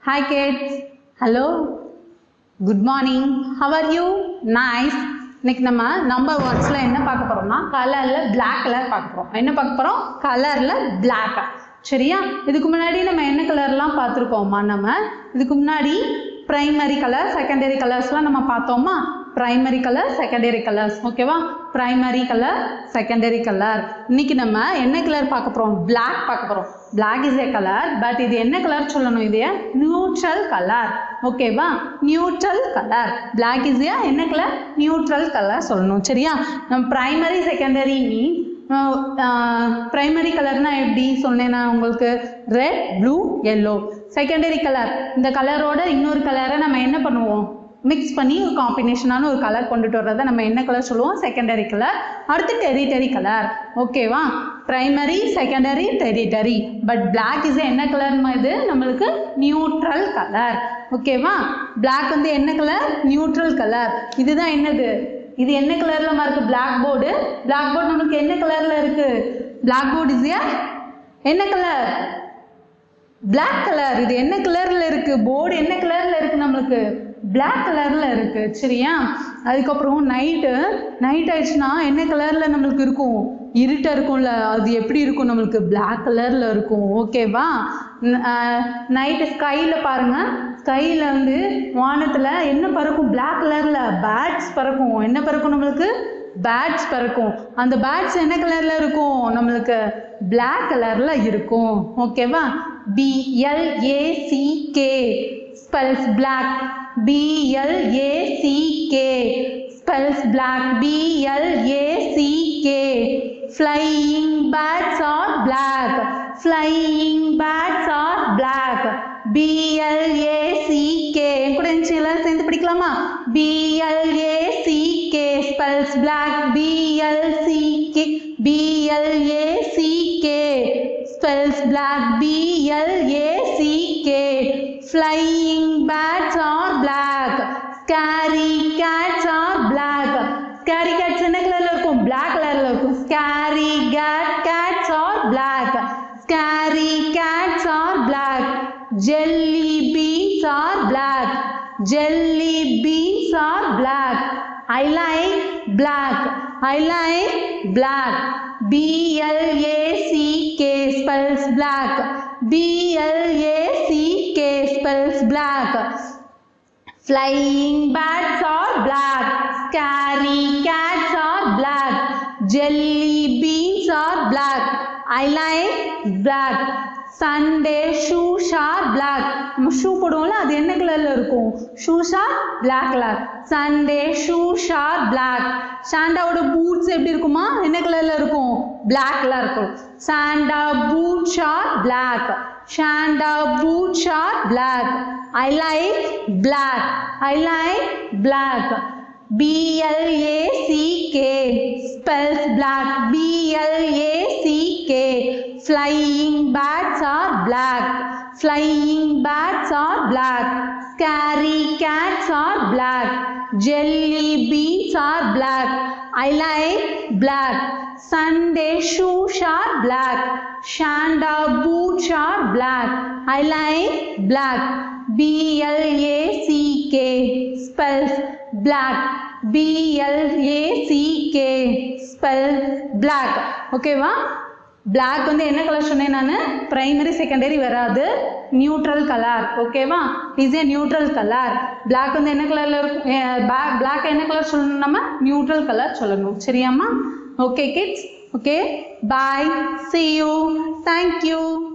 Hi kids. Hello. Good morning. How are you? Nice. இன்னைக்கு நம்ம number வேர்ட்ஸில் என்ன பார்க்க போகிறோம்னா கலரில் Black கலர் பார்க்க போகிறோம் என்ன பார்க்க போகிறோம் கலரில் Black சரியா இதுக்கு முன்னாடி நம்ம என்ன கலர்லாம் பார்த்துருக்கோமா நம்ம இதுக்கு முன்னாடி ப்ரைமரி கலர் செகண்டரி கலர்ஸ்லாம் நம்ம பார்த்தோமா ப்ரைமரி கலர் செகண்டரி கலர்ஸ் ஓகேவா ப்ரைமரி கலர் செகண்டரி கலர் இன்னைக்கு நம்ம என்ன கலர் பார்க்க போகிறோம் Black பார்க்க போகிறோம் Black is a colour but இது என்ன கலர் சொல்லணும் இது நியூட்ரல் கலர் ஓகேவா neutral colour Black is a என்ன கலர் நியூட்ரல் கலர் சொல்லணும் சரியா நம்ம ப்ரைமரி செகண்டரி மீன்ஸ் ப்ரைமரி கலர்னா எப்படி சொன்னேன் நான் உங்களுக்கு red blue yellow secondary colour இந்த கலரோட இன்னொரு கலரை நம்ம என்ன பண்ணுவோம் மிக்ஸ் பண்ணி ஒரு காம்பினேஷனான ஒரு கலர் கொண்டுட்டு வர்றதை நம்ம என்ன கலர் சொல்லுவோம் செகண்டரி கலர் அடுத்து டெரிட்டரி கலர் ஓகேவா primary secondary tertiary but Black is என்ன கலர் இது நம்மளுக்கு நியூட்ரல் கலர் ஓகேவா Black வந்து என்ன கலர் நியூட்ரல் கலர் இதுதான் என்னது இது என்ன கலர்ல இருக்கு Black போர்டு Black போர்டு நம்மளுக்கு என்ன கலர்ல இருக்கு Black போர்டு இஸ் என்ன கலர் Black கலர் இது என்ன கலர்ல இருக்கு போர்டு என்ன கலர்ல இருக்கு நம்மளுக்கு Black கலர்ல இருக்கு சரியா அதுக்கப்புறம் நைட்டு நைட் ஆயிடுச்சுன்னா என்ன கலர்ல நம்மளுக்கு இருக்கும் இருட்டா இருக்கும்ல அது எப்படி இருக்கும் நம்மளுக்கு Black கலர்ல இருக்கும் ஓகேவா நைட்டு ஸ்கைல பாருங்க ஸ்கைல வந்து வானத்துல என்ன பறக்கும் Black கலர்ல பேட்ஸ் பறக்கும் என்ன பறக்கும் நம்மளுக்கு பேட்ஸ் பறக்கும் அந்த பேட்ஸ் என்ன கலர்ல இருக்கும் நம்மளுக்கு Black கலர்ல இருக்கும் ஓகேவா B L A C K spells black B L A C K spells black B L A C K flying bats are black flying bats are black B L A C K என் கூட இருந்துச்சு எல்லாரும் சேர்ந்து படிக்கலாமா B L A C K spells black B L C K B L A C K spells black B L A C K flying bats are black scary cats are black scary cats என்ன கலர்ல இருக்கும் black கலர்ல இருக்கும் scary cat cats are black scary cats are black jelly beans are black jelly beans are black i like black i like black b l a c k spells black b l a c k spells black flying bats are black scary cats are black jelly beans are black i like black Sunday shoes are black நம்ம shoe போடுவோம்ல அது என்ன கலர்ல இருக்கும் shoes are black colour Sunday shoes are black சாண்டாவோட boots எப்படி இருக்குமா என்ன கலர்ல இருக்கும் பிளாக் கலர் இருக்கும் Santa boots are black Santa boots are black I like black I like black B-L-A-C-K spells black B-L-A-C-K flying bats are black flying bats are black scary cats are black jelly beans are black I like black Sunday shoes are black Shanda boots are black I like black B-L-A-C-K spells black B L A C K spell black ஓகேவா black வந்து என்ன colour சொன்னேன் நான் primary secondary வராது neutral colour ஓகேவா is a neutral colour black வந்து என்ன கலர்ல இருக்கும் பிளாக் என்ன கலர் சொல்லணும் நம்ம நியூட்ரல் கலர் சொல்லணும் சரியாம்மா okay kids okay bye see you thank you